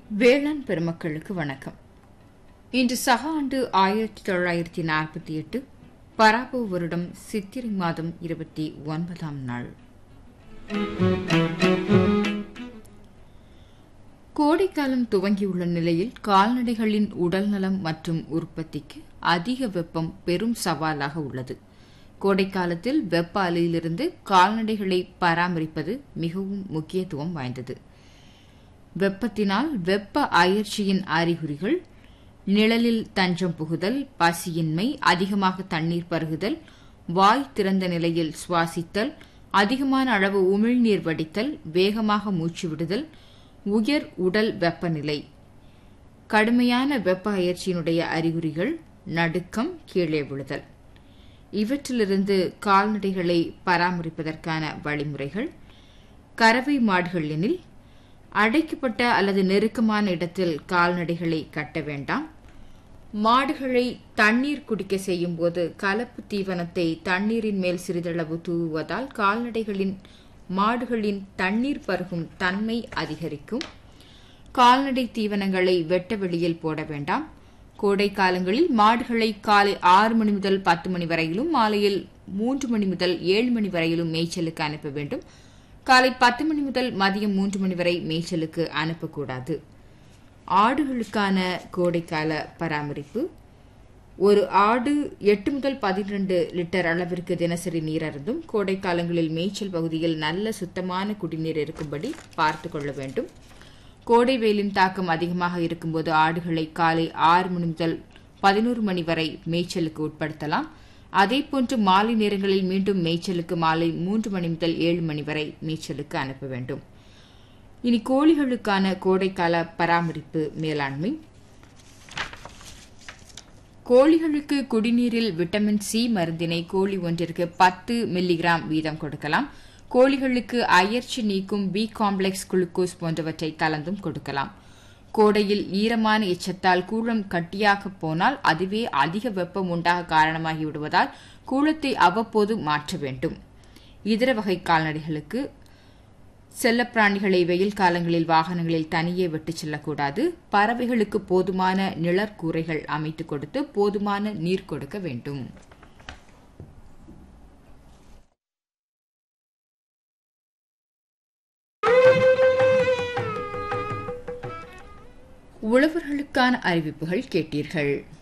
வேளாண் பெருமக்களுக்கு வணக்கம் இன்று சக ஆண்டு ஆயிரத்தி தொள்ளாயிரத்தி நாற்பத்தி எட்டு பராபு வருடம் சித்திரை மாதம் இருபத்தி ஒன்பதாம் நாள் கோடைக்காலம் துவங்கியுள்ள நிலையில் கால்நடைகளின் உடல்நலம் மற்றும் உற்பத்திக்கு அதிக வெப்பம் பெரும் சவாலாக உள்ளது கோடைக்காலத்தில் வெப்ப அலையிலிருந்து கால்நடைகளை பராமரிப்பது மிகவும் முக்கியத்துவம் வாய்ந்தது வெப்பத்தினால் வெப்ப அயற்சியின் அறிகுறிகள் நிழலில் தஞ்சம் புகுதல் பசியின்மை அதிகமாக தண்ணீர் பருகுதல் வாய் திறந்த நிலையில் சுவாசித்தல் அதிகமான அளவு உமிழ்நீர் வடித்தல் வேகமாக மூச்சு விடுதல் உயர் உடல் வெப்பநிலை கடுமையான வெப்ப அயற்சியினுடைய அறிகுறிகள் நடுக்கம் கீழே விழுதல் இவற்றிலிருந்து கால்நடைகளை பராமரிப்பதற்கான வழிமுறைகள் கறவை மாடுகள் எனில் அடைக்கப்பட்ட அல்லது நெருக்கமான இடத்தில் கால்நடைகளை கட்ட வேண்டாம் மாடுகளை தண்ணீர் குடிக்க செய்யும் போது கலப்பு தீவனத்தை தண்ணீரின் மேல் சிறிதளவு தூவுவதால் கால்நடைகளின் மாடுகளின் தண்ணீர் பருகும் தன்மை அதிகரிக்கும் கால்நடை தீவனங்களை வெட்ட வெளியில் போட வேண்டாம் கோடை காலங்களில் மாடுகளை காலை ஆறு மணி முதல் பத்து மணி வரையிலும் மாலையில் மூன்று மணி முதல் ஏழு மணி வரையிலும் மேய்ச்சலுக்கு அனுப்ப வேண்டும் காலை பத்து மணி முதல் மதியம் மூன்று மணி வரை மேய்ச்சலுக்கு அனுப்பக்கூடாது ஆடுகளுக்கான கோடைக்கால பராமரிப்பு ஒரு ஆடு எட்டு முதல் பதினெண்டு லிட்டர் அளவிற்கு தினசரி நீர் அருந்தும் கோடை காலங்களில் மேய்ச்சல் பகுதியில் நல்ல சுத்தமான குடிநீர் இருக்கும்படி பார்த்து கொள்ள வேண்டும் கோடை வெயிலின் தாக்கம் அதிகமாக இருக்கும்போது ஆடுகளை காலை ஆறு மணி முதல் பதினோரு மணி வரை மேய்ச்சலுக்கு உட்படுத்தலாம் அதேபோன்று மாலை நேரங்களில் மீண்டும் மேய்ச்சலுக்கு மாலை மூன்று மணி முதல் ஏழு மணி வரை மேய்ச்சலுக்கு அனுப்ப வேண்டும் இனி கோழிகளுக்கான கோடைக்கால பராமரிப்பு மேலாண்மை கோழிகளுக்கு குடிநீரில் விட்டமின் சி மருந்தினை கோழி ஒன்றிற்கு பத்து மில்லிகிராம் வீதம் கொடுக்கலாம் கோழிகளுக்கு அயற்சி நீக்கும் பி காம்ப்ளெக்ஸ் குளுக்கோஸ் போன்றவற்றை கலந்தும் கொடுக்கலாம் கோடையில் ஈரமான எச்சத்தால் கூழம் கட்டியாக போனால் அதுவே அதிக வெப்பம் உண்டாக காரணமாகி விடுவதால் கூழத்தை அவ்வப்போது மாற்ற வேண்டும் இதர வகை கால்நடைகளுக்கு செல்லப்பிராணிகளை வெயில் காலங்களில் வாகனங்களில் தனியே விட்டுச் செல்லக்கூடாது பறவைகளுக்கு போதுமான நிழற்கூரைகள் அமைத்து கொடுத்து போதுமான நீர் கொடுக்க வேண்டும் உழவர்களுக்கான அறிவிப்புகள் கேட்டீர்கள்